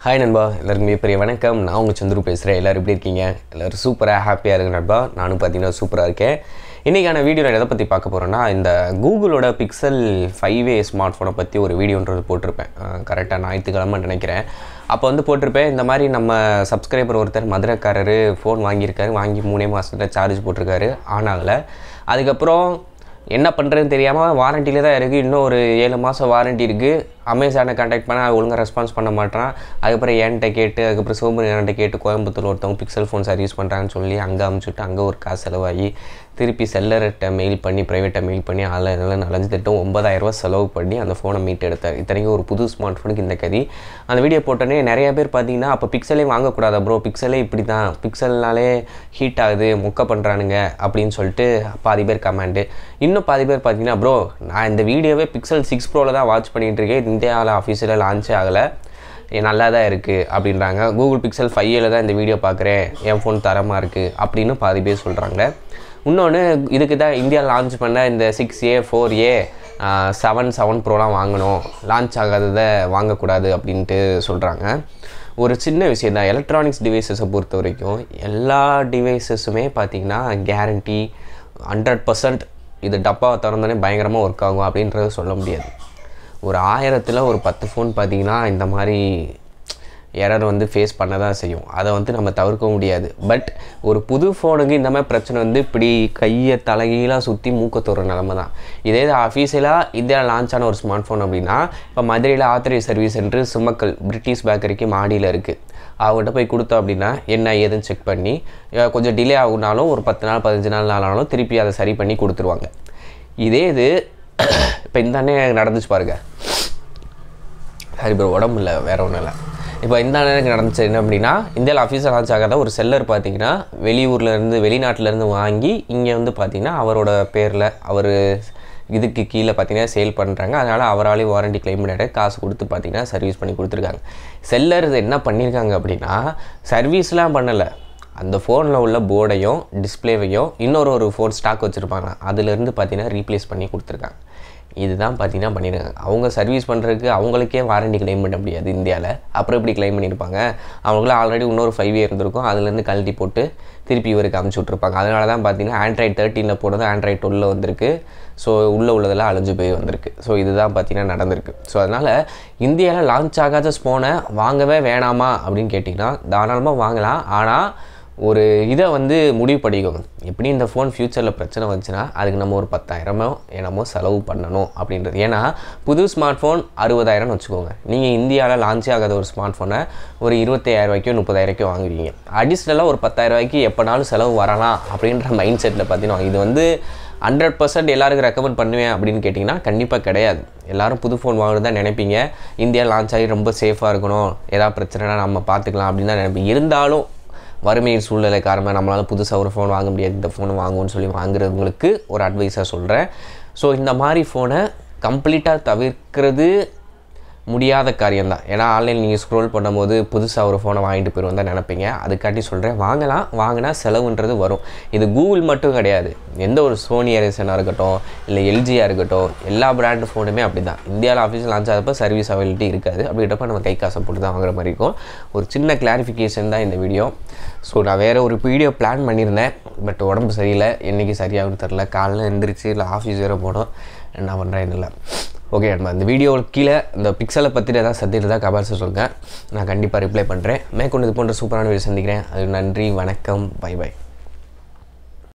hi நண்பா எல்லாருக்கும் மிகப்பெரிய வணக்கம் நான் உங்கள் சந்துரு பேசுகிறேன் எல்லோரும் எப்படி இருக்கீங்க எல்லோரும் சூப்பராக ஹாப்பியாக இருக்கு நண்பா நானும் பார்த்தீங்கன்னா சூப்பராக இருக்கேன் இன்றைக்கான வீடியோ நான் எதை பற்றி பார்க்க போகிறேன்னா இந்த கூகுளோட பிக்சல் ஃபைவ் ஏ ஸ்மார்ட் ஃபோனை பற்றி ஒரு வீடியோன்றது போட்டிருப்பேன் கரெக்டாக ஞாயிற்றுக்கிழமை நினைக்கிறேன் அப்போ வந்து போட்டிருப்பேன் இந்த மாதிரி நம்ம சப்ஸ்கிரைபர் ஒருத்தர் மதுரைக்காரரு ஃபோன் வாங்கியிருக்காரு வாங்கி மூணே மாதத்தில் சார்ஜ் போட்டிருக்காரு ஆனால அதுக்கப்புறம் என்ன பண்ணுறதுன்னு தெரியாமல் வாரண்டியிலே தான் இருக்குது இன்னும் ஒரு ஏழு மாதம் வாரண்டி இருக்குது அமேசானை கான்டாக்ட் பண்ணால் ஒழுங்காக ரெஸ்பான்ஸ் பண்ண மாட்டான் அதுக்கப்புறம் என்கிட்ட கேட்டு அதுக்கப்புறம் சிவபுரியன்ட்ட கேட்டு கோயம்புத்தூர் ஒருத்தவங்க பிக்சல் ஃபோன் சர்வீஸ் பண்ணுறாங்கன்னு சொல்லி அங்கே அமுச்சுட்டு அங்கே ஒரு காசு செலவாகி திருப்பி செல்லர்கிட்ட மெயில் பண்ணி ப்ரைவேட்டாக மெயில் பண்ணி அதில் இதெல்லாம் நலஞ்சு திட்டம் ஒன்பதாயிரரூபா செலவு பண்ணி அந்த ஃபோனை மீட் எடுத்தார் இத்தனைக்கும் ஒரு புது ஸ்மார்ட் ஃபோனுக்கு இந்த கதி அந்த வீடியோ போட்டோன்னே நிறைய பேர் பார்த்தீங்கன்னா அப்போ பிக்சலே வாங்கக்கூடாதா ப்ரோ பிக்சலே இப்படி தான் பிக்சல்னாலே ஹீட் ஆகுது மொக்க பண்ணுறானுங்க அப்படின்னு சொல்லிட்டு பாதி பேர் கமெண்டு இன்னும் பாதி பேர் பார்த்தீங்கன்னா ப்ரோ நான் இந்த வீடியோவே பிக்சல் சிக்ஸ் ப்ரோவில் தான் வாட்ச் பண்ணிகிட்டு இருக்கேன் இது இந்தியாவில் ஆஃபீஸில் லான்ச்சே ஆகலை நல்லா தான் இருக்குது அப்படின்றாங்க கூகுள் பிக்சல் ஃபைவ்ல தான் இந்த வீடியோ பார்க்குறேன் என் ஃபோன் தரமாக இருக்குது அப்படின்னு பாதி பேர் சொல்கிறாங்க இன்னொன்று இதுக்கு தான் இந்தியா லான்ச் பண்ண இந்த six A four A seven seven ப்ரோலாம் வாங்கணும் லான்ச் ஆகாததை வாங்கக்கூடாது அப்படின்ட்டு சொல்கிறாங்க ஒரு சின்ன விஷயம் தான் எலக்ட்ரானிக்ஸ் டிவைசஸை பொறுத்த வரைக்கும் எல்லா டிவைசஸுமே பார்த்திங்கன்னா கேரண்டி ஹண்ட்ரட் பர்சன்ட் இது டப்பாவை திறந்தோடனே பயங்கரமாக ஒர்க் ஆகும் அப்படின்றத சொல்ல முடியாது ஒரு ஆயிரத்தில் ஒரு பத்து ஃபோன் பார்த்திங்கன்னா இந்த மாதிரி எரர் வந்து ஃபேஸ் பண்ண தான் செய்யும் அதை வந்து நம்ம தவிர்க்க முடியாது பட் ஒரு புது ஃபோனுக்கு இந்த மாதிரி பிரச்சனை வந்து இப்படி கையை தலைகீழாக சுற்றி மூக்க தோற நிலமை தான் இதே இது அஃபீஷியலாக இந்தியாவில் லான்ச் ஆன ஒரு ஸ்மார்ட் ஃபோன் அப்படின்னா இப்போ மதுரையில் ஆத்தரை சர்வீஸ் என்று சுமக்கல் பிரிட்டிஷ் பேக்கரிக்கு மாடியில் இருக்குது அவங்ககிட்ட போய் கொடுத்தோம் அப்படின்னா என்ன ஏதுன்னு செக் பண்ணி கொஞ்சம் டிலே ஆகுனாலும் ஒரு பத்து நாள் பதினஞ்சு நாள் ஆனாலும் திருப்பி அதை சரி பண்ணி கொடுத்துருவாங்க இதே இது இப்போ இந்த அண்ணே நடந்துச்சு பாருங்க சரி ப்ரோ உடம்பு இல்லை வேறு ஒன்றும் இல்லை இப்போ இந்த அண்ணனுக்கு நடந்துச்சு என்ன அப்படின்னா இந்தியாவில் அஃபீஸில் லான்ச் ஆகாத ஒரு செல்லர் பார்த்தீங்கன்னா வெளியூர்லேருந்து வெளிநாட்டிலேருந்து வாங்கி இங்கே வந்து பார்த்திங்கன்னா அவரோட பேரில் அவர் இதுக்கு கீழே பார்த்தீங்கன்னா சேல் பண்ணுறாங்க அதனால் அவராலே வாரண்டி கிளைம் பண்ணிட்டு காசு கொடுத்து பார்த்தீங்கன்னா சர்வீஸ் பண்ணி கொடுத்துருக்காங்க செல்லர் இது என்ன பண்ணியிருக்காங்க அப்படின்னா சர்வீஸ்லாம் பண்ணலை அந்த ஃபோனில் உள்ள போர்டையும் டிஸ்பிளேவையும் இன்னொரு ஒரு ஃபோன் ஸ்டாக் வச்சுருப்பாங்க அதுலேருந்து பார்த்தீங்கன்னா ரீப்ளேஸ் பண்ணி கொடுத்துருக்காங்க இதுதான் பார்த்தீங்கன்னா பண்ணியிருக்காங்க அவங்க சர்வீஸ் பண்ணுறதுக்கு அவங்களுக்கே வாரண்டி கிளைம் பண்ண முடியாது இந்தியாவில் அப்புறம் எப்படி கிளைம் பண்ணியிருப்பாங்க அவங்களும் ஆல்ரெடி இன்னொரு ஃபைவ் இயர் இருந்திருக்கும் அதுலேருந்து கழட்டி போட்டு திருப்பி இவருக்கு அமுச்சு விட்ருப்பாங்க அதனால தான் பார்த்தீங்கன்னா ஆண்ட்ராய்ட் தேர்ட்டீனில் போனது ஆண்ட்ராய்ட் டுவெல்ல வந்திருக்கு ஸோ உள்ளே உள்ளதெல்லாம் அழிஞ்சு போய் வந்திருக்கு ஸோ இதுதான் பார்த்தீங்கன்னா நடந்திருக்கு ஸோ அதனால் இந்தியாவில் லான்ச் ஆகாத ஸ்போனை வாங்கவே வேணாமா அப்படின்னு கேட்டிங்கன்னா தாராளமாக வாங்கலாம் ஆனால் ஒரு இதை வந்து முடிவு பண்ணிக்கோங்க எப்படி இந்த ஃபோன் ஃப்யூச்சரில் பிரச்சனை வந்துச்சுன்னா அதுக்கு நம்ம ஒரு பத்தாயிரமோ என்னமோ செலவு பண்ணணும் அப்படின்றது ஏன்னா புது ஸ்மார்ட் ஃபோன் அறுபதாயிரம்னு வச்சுக்கோங்க நீங்கள் இந்தியாவில் லான்ச் ஆகாத ஒரு ஸ்மார்ட் ஃபோனை ஒரு இருபத்தாயிரரூவாய்க்கோ முப்பதாயிரரூவாய்க்கோ வாங்குவீங்க அடிஷ்னலாக ஒரு பத்தாயிரரூவாய்க்கு எப்போனாலும் செலவு வரலாம் அப்படின்ற மைண்ட் செட்டில் பார்த்தீங்கன்னா இது வந்து ஹண்ட்ரட் பர்சன்ட் எல்லாருக்கும் ரெக்கமெண்ட் பண்ணுவேன் அப்படின்னு கேட்டிங்கன்னா கண்டிப்பாக கிடையாது எல்லோரும் புது ஃபோன் வாங்கணும் தான் நினைப்பீங்க இந்தியா லான்ச் ஆகி ரொம்ப சேஃபாக இருக்கணும் ஏதாவது பிரச்சனைனா நம்ம பார்த்துக்கலாம் அப்படின்னு தான் நினைப்பீங்க இருந்தாலும் வறுமையின் சூழ்நிலை காரணமாக நம்மளால் புதுசாக ஒரு ஃபோன் வாங்க முடியாது இந்த ஃபோனை வாங்குவோன்னு சொல்லி வாங்குறவங்களுக்கு ஒரு அட்வைஸாக சொல்கிறேன் ஸோ இந்த மாதிரி ஃபோனை கம்ப்ளீட்டாக தவிர்க்கிறது முடியாத காரியம்தான் ஏன்னா ஆன்லைன் நீங்கள் ஸ்க்ரோல் பண்ணும்போது புதுசாக ஒரு ஃபோனை வாங்கிட்டு போயிடுவோம் தான் நினைப்பீங்க அதுக்காட்டி சொல்கிறேன் வாங்கலாம் வாங்கினா செலவுன்றது வரும் இது கூகுள் மட்டும் கிடையாது எந்த ஒரு சோனி எரேசனாக இருக்கட்டும் இல்லை எல்ஜியாக இருக்கட்டும் எல்லா பிராண்டு ஃபோனுமே அப்படி தான் இந்தியாவில் ஆஃபீஸ் லான்ச் ஆகிறப்ப சர்வீஸ் அவைலிட்டி இருக்காது அப்படின்றப்ப நம்ம கை காசை போட்டு தான் வாங்குற மாதிரி இருக்கும் ஒரு சின்ன கிளாரிஃபிகேஷன் தான் இந்த வீடியோ ஸோ நான் வேறு ஒரு வீடியோ பிளான் பண்ணியிருந்தேன் பட் உடம்பு சரியில்லை என்றைக்கு சரியாகும்னு தெரில காலையில் எழுந்திரிச்சு இல்லை ஆஃபீஸ் வேறு போனோம் என்ன பண்ணுறேன் இல்லை ஓகே நம்ம இந்த வீடியோ கீழே இந்த பிக்சலை பற்றி ஏதாவது சத்திட்டு தான் கமெண்ட்ஸை சொல்லுங்கள் நான் கண்டிப்பாக ரிப்ளை பண்ணுறேன் மேற்கொண்டு இது போன்ற சூப்பரான வீடியோ சந்திக்கிறேன் அது நன்றி வணக்கம் பை பை